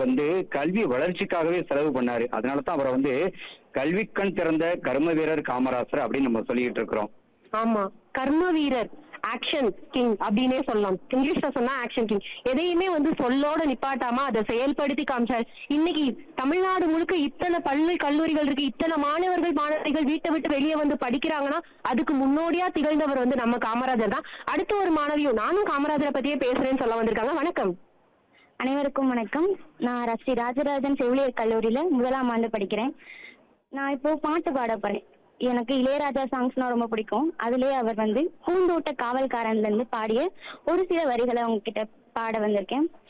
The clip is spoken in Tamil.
வந்து கல்வி வளர்ச்சிக்காகவே செலவு பண்ணாரு அதனால தான் அவரை வந்து கல்விக்கண் திறந்த கர்ம வீரர் காமராசர் அப்படின்னு நம்ம சொல்லிட்டு இருக்கிறோம் ஆமா கர்ம வீரர் ஆக்ஷன் கிங் அப்படின்னே சொல்லலாம் இங்கிலீஷ்ல சொன்னா ஆக்ஷன் கிங் எதையுமே வந்து சொல்லோட நிப்பாட்டாம அதை செயல்படுத்தி காமிச்சாரு இன்னைக்கு தமிழ்நாடு முழுக்க இத்தனை பள்ளி கல்லூரிகள் இருக்கு இத்தனை மாணவர்கள் மாணவிகள் வீட்டை விட்டு வெளியே வந்து படிக்கிறாங்கன்னா அதுக்கு முன்னோடியா திகழ்ந்தவர் வந்து நம்ம காமராஜர் தான் அடுத்த ஒரு மாணவியும் நானும் காமராஜரை பத்தியே பேசுறேன்னு சொல்ல வந்திருக்காங்க வணக்கம் அனைவருக்கும் வணக்கம் நான் ஸ்ரீ ராஜராஜன் செவிலியர் கல்லூரியில முதலாம் ஆண்டு படிக்கிறேன் நான் இப்போ பாட்டு பாட போறேன் எனக்கு இளையராஜா சாங்ஸ்னா ரொம்ப பிடிக்கும் அதுலயே அவர் வந்து பூந்தோட்ட காவல்காரன்ல இருந்து பாடிய ஒரு சில வரிகளை உங்ககிட்ட பாட வந்திருக்கேன்